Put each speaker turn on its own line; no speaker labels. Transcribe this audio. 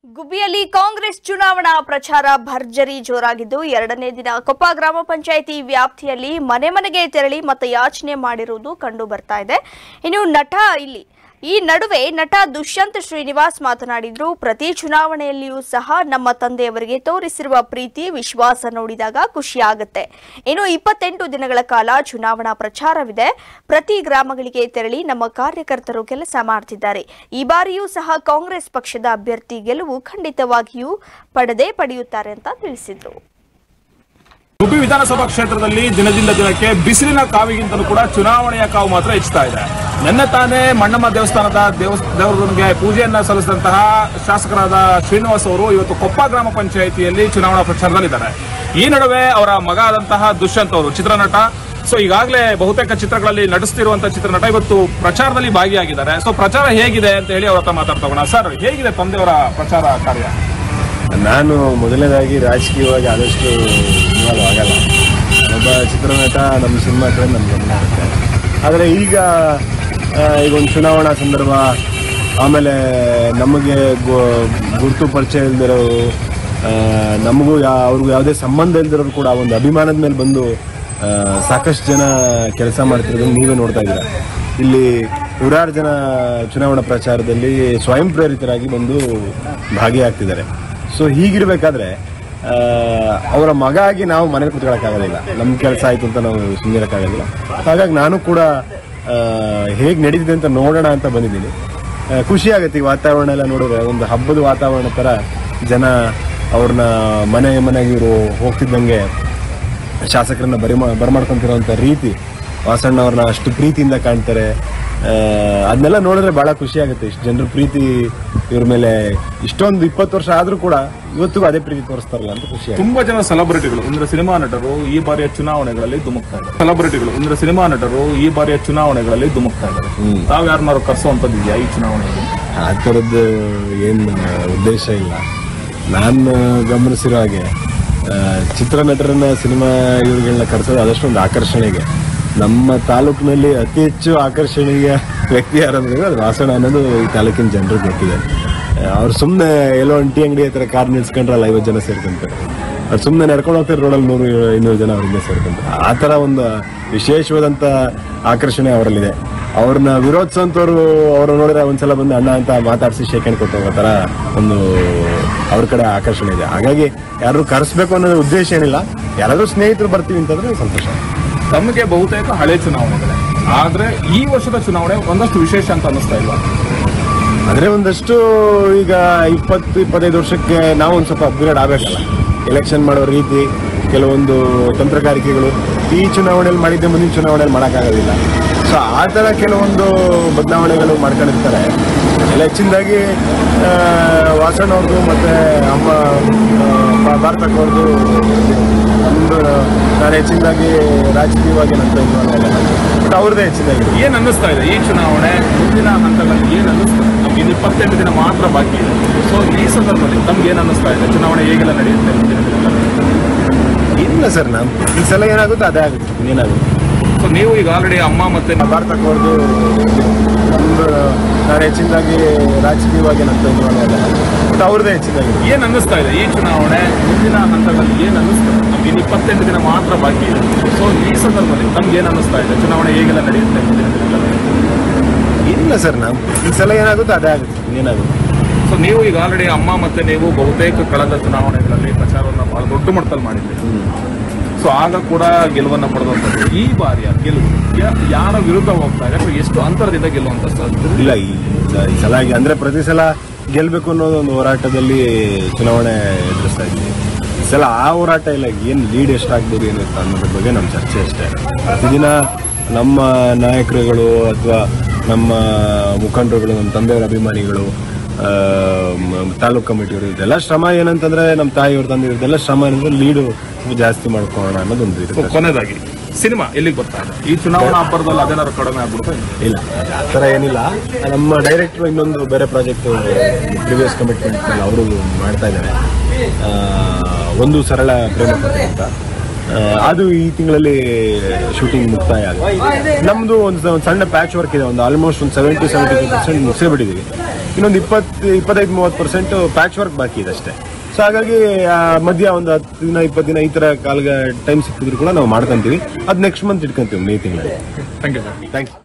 ಗುಬ್ಬಿಯಲ್ಲಿ ಕಾಂಗ್ರೆಸ್ ಚುನಾವಣಾ ಪ್ರಚಾರ ಭರ್ಜರಿ ಜೋರಾಗಿದ್ದು ಎರಡನೇ ದಿನ ಕೊಪ್ಪ ಗ್ರಾಮ ಪಂಚಾಯಿತಿ ವ್ಯಾಪ್ತಿಯಲ್ಲಿ ಮನೆ ಮನೆಗೆ ತೆರಳಿ ಮತಯಾಚನೆ ಮಾಡಿರುವುದು ಕಂಡು ಬರ್ತಾ ಇದೆ ಇನ್ನು ನಟ ಇಲ್ಲಿ ಈ ನಡುವೆ ನಟ ದುಷ್ಯಂತ್ ಶ್ರೀನಿವಾಸ್ ಮಾತನಾಡಿದ್ರು ಪ್ರತಿ ಚುನಾವಣೆಯಲ್ಲಿಯೂ ಸಹ ನಮ್ಮ ತಂದೆಯವರಿಗೆ ತೋರಿಸಿರುವ ಪ್ರೀತಿ ವಿಶ್ವಾಸ ನೋಡಿದಾಗ ಖುಷಿಯಾಗುತ್ತೆ ಇನ್ನು ಇಪ್ಪತ್ತೆಂಟು ದಿನಗಳ ಕಾಲ ಚುನಾವಣಾ ಪ್ರಚಾರವಿದೆ ಪ್ರತಿ ಗ್ರಾಮಗಳಿಗೆ ತೆರಳಿ ನಮ್ಮ ಕಾರ್ಯಕರ್ತರು ಕೆಲಸ ಮಾಡ್ತಿದ್ದಾರೆ ಈ ಬಾರಿಯೂ ಸಹ ಕಾಂಗ್ರೆಸ್ ಪಕ್ಷದ ಅಭ್ಯರ್ಥಿ ಗೆಲುವು ಖಂಡಿತವಾಗಿಯೂ ಪಡೆದೇ ಪಡೆಯುತ್ತಾರೆ ಅಂತ ತಿಳಿಸಿದ್ರು
ಗುಬ್ಬಿ ವಿಧಾನಸಭಾ ಕ್ಷೇತ್ರದಲ್ಲಿ ದಿನದಿಂದ ದಿನಕ್ಕೆ ಬಿಸಿಲಿನ ಕಾವಿಗಿಂತಲೂ ಕೂಡ ಚುನಾವಣೆಯ ಕಾವು ಮಾತ್ರ ಹೆಚ್ಚುತ್ತಾ ಇದೆ ನಿನ್ನೆ ತಾನೇ ಮಣ್ಣಮ್ಮ ದೇವಸ್ಥಾನದ ದೇವಸ್- ದೇವರಿಗೆ ಪೂಜೆಯನ್ನ ಸಲ್ಲಿಸಿದಂತಹ ಶಾಸಕರಾದ ಶ್ರೀನಿವಾಸ್ ಅವರು ಇವತ್ತು ಕೊಪ್ಪ ಗ್ರಾಮ ಪಂಚಾಯಿತಿಯಲ್ಲಿ ಚುನಾವಣಾ ಪ್ರಚಾರದಲ್ಲಿದ್ದಾರೆ ಈ ನಡುವೆ ಅವರ ಮಗ ಆದಂತಹ ದುಷ್ಯಂತ್ ಅವರು ಚಿತ್ರನಟ ಸೊ ಈಗಾಗಲೇ ಬಹುತೇಕ ಚಿತ್ರಗಳಲ್ಲಿ ನಟಿಸ್ತಿರುವಂತಹ ಚಿತ್ರನಟ ಇವತ್ತು ಪ್ರಚಾರದಲ್ಲಿ ಭಾಗಿಯಾಗಿದ್ದಾರೆ ಸೊ ಪ್ರಚಾರ ಹೇಗಿದೆ ಅಂತ ಹೇಳಿ ಅವ್ರ ಹತ್ರ ಮಾತಾಡ್ತೋಗೋಣ ಸರ್ ಹೇಗಿದೆ ತಂದೆಯವರ ಪ್ರಚಾರ ಕಾರ್ಯ
ನಾನು ಮೊದಲನೇದಾಗಿ ರಾಜಕೀಯವಾಗಿ ಆದಷ್ಟು ಇನ್ವಾಲ್ವ್ ಆಗಲ್ಲ ಒಬ್ಬ ಚಿತ್ರನಟ ನಮ್ಮ ಸಿನಿಮಾ ಕಡೆ ನಮ್ಗೆ ಗಮನ ಇರುತ್ತೆ ಆದರೆ ಈಗ ಆ, ಈಗ ಒಂದು ಚುನಾವಣಾ ಸಂದರ್ಭ ಆಮೇಲೆ ನಮಗೆ ಗೊ- ಗುರುತು ಪರಿಚಯ ಇಲ್ದಿರೋರು ಆ, ನಮಗೂ ಯಾ ಅವ್ರಿಗೂ ಯಾವುದೇ ಸಂಬಂಧ ಇಲ್ದಿರೋರು ಕೂಡ ಒಂದು ಅಭಿಮಾನದ ಮೇಲೆ ಬಂದು ಆ, ಸಾಕಷ್ಟು ಜನ ಕೆಲಸ ಮಾಡ್ತಿರೋದನ್ನ ನೀವೇ ನೋಡ್ತಾ ಇದ್ದೀರಾ ಇಲ್ಲಿ ನೂರಾರು ಜನ ಚುನಾವಣಾ ಪ್ರಚಾರದಲ್ಲಿ ಸ್ವಯಂ ಪ್ರೇರಿತರಾಗಿ ಬಂದು ಭಾಗಿಯಾಗ್ತಿದ್ದಾರೆ ಸೊ ಹೀಗಿರ್ಬೇಕಾದ್ರೆ ಆ, ಅವರ ಮಗ ಆಗಿ ನಾವು ಮನೇಲಿ ಕುತ್ಕೊಳ್ಳೋಕ್ಕಾಗೋದಿಲ್ಲ ನಮ್ಮ ಕೆಲಸ ಆಯ್ತು ಅಂತ ನಾವು ಸುಮ್ಮನಿರೋಕ್ಕಾಗೋದಿಲ್ಲ ಹಾಗಾಗಿ ನಾನು ಕೂಡ ಹೇಗೆ ನಡೀತಿದೆ ಅಂತ ನೋಡೋಣ ಅಂತ ಬಂದಿದ್ದೀನಿ ಆ, ಖುಷಿ ಆಗುತ್ತೆ ಈ ವಾತಾವರಣ ಎಲ್ಲ ನೋಡಿದ್ರೆ ಒಂದು ಹಬ್ಬದ ವಾತಾವರಣ ಥರ ಜನ ಅವ್ರನ್ನ ಮನೆ ಮನೆಗೆ ಇವರು ಹೋಗ್ತಿದ್ದಂಗೆ ಶಾಸಕರನ್ನ ಬರಿ ಬರಮಾಡ್ಕೊಂತಿರೋಂಥ ರೀತಿ ವಾಸಣ್ಣ ಅವ್ರನ್ನ ಅಷ್ಟು ಪ್ರೀತಿಯಿಂದ ಕಾಣ್ತಾರೆ ಆ, ಅದನ್ನೆಲ್ಲ ನೋಡಿದ್ರೆ ಬಹಳ ಖುಷಿ ಆಗುತ್ತೆ ಇಷ್ಟು ಜನರ ಪ್ರೀತಿ ಇವ್ರ ಮೇಲೆ ಇಷ್ಟೊಂದು ಇಪ್ಪತ್ತು ವರ್ಷ ಆದ್ರೂ ಕೂಡ ಇವತ್ತಿಗೂ ಅದೇ ಪ್ರೀತಿ ತೋರಿಸ್ತಾರಲ್ಲ ಅಂತ ಖುಷಿ ಆಗುತ್ತೆ
ತುಂಬಾ ಜನ ಸೆಲೆಬ್ರಿಟಿಗಳು ಅಂದ್ರೆ ಸಿನಿಮಾ ನಟರು ಈ ಬಾರಿಯ ಚುನಾವಣೆಗಳಲ್ಲಿ ಧುಮುಕ್ತಾ ಇದ್ದಾರೆ ಸೆಲೆಬ್ರಿಟಿಗಳು ಅಂದ್ರೆ ಸಿನಿಮಾ ನಟರು ಈ ಬಾರಿಯ ಚುನಾವಣೆಗಳಲ್ಲಿ ಧುಮುಕ್ತಾ ಇದ್ದಾರೆ ತಾವ್ ಯಾರನ್ನಾರು ಕರ್ಸೋಂಥದ್ದಿದೆಯಾ ಈ ಚುನಾವಣೆಯಲ್ಲಿ
ಆ ಥರದ್ದು ಏನು ಉದ್ದೇಶ ಇಲ್ಲ ನಾನು ಗಮನಿಸಿರೋ ಹಾಗೆ ಆ, ಚಿತ್ರನಟರನ್ನ ಸಿನಿಮಾ ಇವ್ರುಗಳನ್ನ ಕರೆಸೋದು ಅದಷ್ಟು ಒಂದು ಆಕರ್ಷಣೆಗೆ ನಮ್ಮ ತಾಲೂಕಿನಲ್ಲಿ ಅತಿ ಹೆಚ್ಚು ಆಕರ್ಷಣೆಯ ವ್ಯಕ್ತಿ ಯಾರಂದ್ರೆ ಅದು ವಾಸಣ ಅನ್ನೋದು ಈ ತಾಲೂಕಿನ ಜನರಿಗೆ ಗೊತ್ತಿದೆ ಅವ್ರು ಸುಮ್ಮನೆ ಎಲ್ಲೋ ಒಂದು ಟೀ ಅಂಗಡಿ ಹತ್ರ ಕಾರ್ ನಿಲ್ಸ್ಕೊಂಡ್ರಲ್ಲ ಐವತ್ತು ಜನ ಸೇರ್ಕೊಂತಾರೆ ಅವ್ರು ಸುಮ್ಮನೆ ನಡ್ಕೊಂಡು ಹೋಗ್ತಾರೆ ರೋಡಲ್ಲಿ ನೂರು ಇನ್ನೂರು ಜನ ಅವ್ರಿಂದ ಸೇರ್ಕೊಂತಾರೆ ಆ ಥರ ಒಂದು ವಿಶೇಷವಾದಂಥ ಆಕರ್ಷಣೆ ಅವರಲ್ಲಿದೆ ಅವ್ರನ್ನ ವಿರೋಧಿಸೋಂಥವ್ರು ಅವ್ರು ನೋಡಿದ್ರೆ ಒಂದ್ಸಲ ಬಂದು ಅಣ್ಣ ಅಂತ ಮಾತಾಡಿಸಿ ಶೇಖರಣೆ ಕೊಟ್ಟು ಹೋಗೋ ಥರ ಒಂದು ಅವ್ರ ಕಡೆ ಆಕರ್ಷಣೆ ಇದೆ ಹಾಗಾಗಿ ಯಾರು ಕರೆಸ್ಬೇಕು ಅನ್ನೋ ಉದ್ದೇಶ ಏನಿಲ್ಲ ಯಾರಾದ್ರೂ ಸ್ನೇಹಿತರು ಬರ್ತೀವಿ ಅಂತಂದ್ರೆ ಸಂತೋಷ
ತಮಗೆ ಬಹುತೇಕ ಹಳೆ ಚುನಾವಣೆಗಳೇ ಆದ್ರೆ ಈ ವರ್ಷದ ಚುನಾವಣೆ ಒಂದಷ್ಟು ವಿಶೇಷ ಅಂತ ಅನ್ನಿಸ್ತಾ ಇಲ್ವಾ
ಆದರೆ ಒಂದಷ್ಟು ಈಗ ಇಪ್ಪತ್ತು ಇಪ್ಪತ್ತೈದು ವರ್ಷಕ್ಕೆ ನಾವು ಒಂದು ಸ್ವಲ್ಪ ಅಪ್ಗ್ರೇಡ್ ಆಗಬೇಕಲ್ಲ ಎಲೆಕ್ಷನ್ ಮಾಡೋ ರೀತಿ ಕೆಲವೊಂದು ತಂತ್ರಗಾರಿಕೆಗಳು ಈ ಚುನಾವಣೆಯಲ್ಲಿ ಮಾಡಿದ್ದೆ ಮುಂದಿನ ಚುನಾವಣೆಯಲ್ಲಿ ಮಾಡೋಕ್ಕಾಗೋದಿಲ್ಲ ಸೊ ಆ ಥರ ಕೆಲವೊಂದು ಬದಲಾವಣೆಗಳು ಮಾಡ್ಕೊಂಡಿರ್ತಾರೆ ಎಲ್ಲ ಹೆಚ್ಚಿನದಾಗಿ ಆ, ವಾಸಣ್ಣ ಅವ್ರದ್ದು ಮತ್ತು ಅಮ್ಮ ಆ, ಭಾರತಕ್ಕ ಅವ್ರದ್ದು ಒಂದು ನಾನು ಹೆಚ್ಚಿನದಾಗಿ ರಾಜಕೀಯವಾಗಿ ನಂತರ ಬಟ್ ಅವ್ರದ್ದೇ ಹೆಚ್ಚಿನದಾಗಿ
ಏನ್ ಅನ್ನಿಸ್ತಾ ಇದೆ ಈ ಚುನಾವಣೆ ಮುಂದಿನ ಹಂತಗಳಲ್ಲಿ ಏನ್ ಅನ್ನಿಸ್ತಾ ಇದೆ ನಮ್ಗೆ ಇನ್ನು ಇಪ್ಪತ್ತೆಂಟು ದಿನ ಮಾತ್ರ ಬಾಕಿ ಇದೆ ಸೊ ಈ ಸಂದರ್ಭದಲ್ಲಿ ತಮ್ಗೆ ಏನ್ ಅನ್ನಿಸ್ತಾ ಇದೆ ಚುನಾವಣೆ ಹೇಗೆಲ್ಲ ನಡೆಯುತ್ತೆ ಮುಂದಿನ ದಿನಗಳಲ್ಲಿ?
ಇಲ್ಲ ಸರ್ ನಾನು ಈ ಸಲ ಏನಾಗುತ್ತೆ ಅದೇ ಆಗುತ್ತೆ ಏನಾಗುತ್ತೆ
ಸೊ ನೀವು ಈಗ ಆಲ್ರೆಡಿ ಅಮ್ಮ ಮತ್ತೆ
ಭಾರತಕ್ಕೆ ಅವ್ರದ್ದು ಒಂದು ನಾನು ಹೆಚ್ಚಿನದಾಗಿ ರಾಜಕೀಯವಾಗಿ ನಂತರ ಬಟ್ ಅವ್ರದ್ದೇ ಹೆಚ್ಚಿನದಾಗಿ
ಏನ್ ಅನ್ನಿಸ್ತಾ ಇದೆ ಈ ಚುನಾವಣೆ ಮುಂದಿನ ಹಂತಗಳಲ್ಲಿ ಏನ್ ಅನ್ನಿಸ್ತಾ ಇದೆ ನಮ್ಗೆ ಇನ್ನು ಇಪ್ಪತ್ತೆಂಟು ದಿನ ಮಾತ್ರ ಬಾಕಿ ಇದೆ ಸೊ ಈ ಸಂದರ್ಭದಲ್ಲಿ ತಮ್ಗೆ ಏನ್ ಅನ್ನಿಸ್ತಾ ಇದೆ ಚುನಾವಣೆ ಹೇಗೆಲ್ಲ ನಡೆಯುತ್ತೆ ಮುಂದಿನ ದಿನಗಳಲ್ಲಿ?
ಇಲ್ಲ ಸರ್ ನಾನು ಈ ಸಲ ಏನಾಗುತ್ತೆ ಅದೇ ಆಗುತ್ತೆ ಏನಾಗುತ್ತೆ
ಸೊ ನೀವು ಈಗ ಆಲ್ರೆಡಿ ಅಮ್ಮ ಮತ್ತೆ ನೀವು ಬಹುತೇಕ ಕಳೆದ ಚುನಾವಣೆಗಳಲ್ಲಿ ಪ್ರಚಾರವನ್ನು ಬಹಳ ದೊಡ್ಡ ಮಟ್ಟದಲ್ಲಿ ಮಾಡಿದ್ರಿ ಸೊ ಆಗ ಕೂಡ ಗೆಲುವನ್ನ ಪಡೆದಂಥದ್ದು ಈ ಬಾರಿಯ ಗೆಲುವು ಯಾ- ಯಾರ ವಿರುದ್ಧ ಹೋಗ್ತಾ ಇದೆ ಅಥವಾ ಎಷ್ಟು ಅಂತರದಿಂದ ಗೆಲ್ಲುವಂತ ಸಾಧ್ಯತೆ
ಇಲ್ಲ ಈ ಈ ಸಲ ಹಾಗೆ ಅಂದ್ರೆ ಪ್ರತಿ ಸಲ ಗೆಲ್ಬೇಕು ಅನ್ನೋದು ಒಂದು ಹೋರಾಟದಲ್ಲಿ ಚುನಾವಣೆ ಎದುರಿಸ್ತಾ ಇದ್ವಿ ಈ ಸಲ ಆ ಹೋರಾಟ ಇಲ್ಲ ಏನ್ ಲೀಡ್ ಎಷ್ಟಾಗ್ಬೋದು ಏನು ಅಂತ ಅನ್ನೋದ್ರ ಬಗ್ಗೆ ನಮ್ಮ ಚರ್ಚೆ ಅಷ್ಟೇ ಪ್ರತಿದಿನ ನಮ್ಮ ನಾಯಕರುಗಳು ಅಥವಾ ನಮ್ಮ ಮುಖಂಡರುಗಳು ನಮ್ಮ ತಂದೆಯವರ ಅಭಿಮಾನಿಗಳು ಆ, ಮ- ತಾಲೂಕು ಕಮಿಟಿಯವರು ಇದೆಲ್ಲ ಶ್ರಮ ಏನಂತಂದ್ರೆ ನಮ್ಮ ತಾಯಿಯವ್ರ ತಂದೆ ಇದೆಲ್ಲ ಶ್ರಮ ಏನಂದ್ರೆ ಲೀಡು ಜಾಸ್ತಿ ಮಾಡ್ಕೊಳ್ಳೋಣ ಅನ್ನೋದೊಂದು
ಸೊ
ಇರುತ್ತೆ
ಕೊನೆಯದಾಗಿ ಸಿನಿಮಾ ಎಲ್ಲಿಗೆ ಬರ್ತಾ ಇದೆ ಈ ಚುನಾವಣಾ ಹಬ್ಬರದಲ್ಲಿ ಅದೇನಾದ್ರು ಕಡಿಮೆ ಆಗ್ಬಿಡುತ್ತೆ
ಇಲ್ಲ ಆ ಥರ ಏನಿಲ್ಲ ನಮ್ಮ ಡೈರೆಕ್ಟರ್ ಇನ್ನೊಂದು ಬೇರೆ ಪ್ರಾಜೆಕ್ಟ್ ಪ್ರಿವಿಯಸ್ ಕಮಿಟ್ಮೆಂಟ್ ಮೇಲೆ ಅವರು ಮಾಡ್ತಾ ಇದ್ದಾರೆ ಆ, ಒಂದು ಸರಳ ಪ್ರೇಮ ಕಥೆ ಅಂತ ಆ, ಅದು ಈ ತಿಂಗಳಲ್ಲಿ ಶೂಟಿಂಗ್ ಮುಕ್ತಾಯ ಆಗುತ್ತೆ ನಮ್ದು ಒಂದು ಒಂದು ಸಣ್ಣ ಪ್ಯಾಚ್ ವರ್ಕ್ ಇದೆ ಒಂದು ಆಲ್ಮೋಸ್ಟ್ ಒಂದು ಸೆವೆಂಟಿ ಸೆವೆಂಟಿ ಫೈವ್ ಪರ್ಸೆಂಟ್ ಮುಗಿಸೇ ಬಿಟ್ಟಿದ್ದೀವಿ ಇನ್ನೊಂದು ಇಪ್ಪತ್ತು ಇಪ್ಪತ್ತೈದು ಮೂವತ್ತು ಪರ್ಸೆಂಟ್ ಪ್ಯಾಚ್ ವರ್ಕ್ ಬಾಕಿ ಇದೆ ಅಷ್ಟೇ ಸೊ ಹಾಗಾಗಿ ಆ, ಮಧ್ಯ ಒಂದು ಹತ್ತು ದಿನ ಇಪ್ಪತ್ತು ದಿನ ಈ ತರ ಕಾಲ್ಗ ಟೈಮ್ ಸಿಕ್ಕಿದ್ರು ಕೂಡ ನಾವು ಮಾಡ್ಕೊಂತೀವಿ ಅದು ನೆಕ್ಸ್ಟ್ ಮಂತ್ ಇಟ್ಕೊಂತೀವಿ ಮೇ ತಿಂಗಳಲ್ಲಿ
ಥ್ಯಾಂಕ್ ಯು ಸರ್
ಥ್ಯಾಂಕ್ಸ್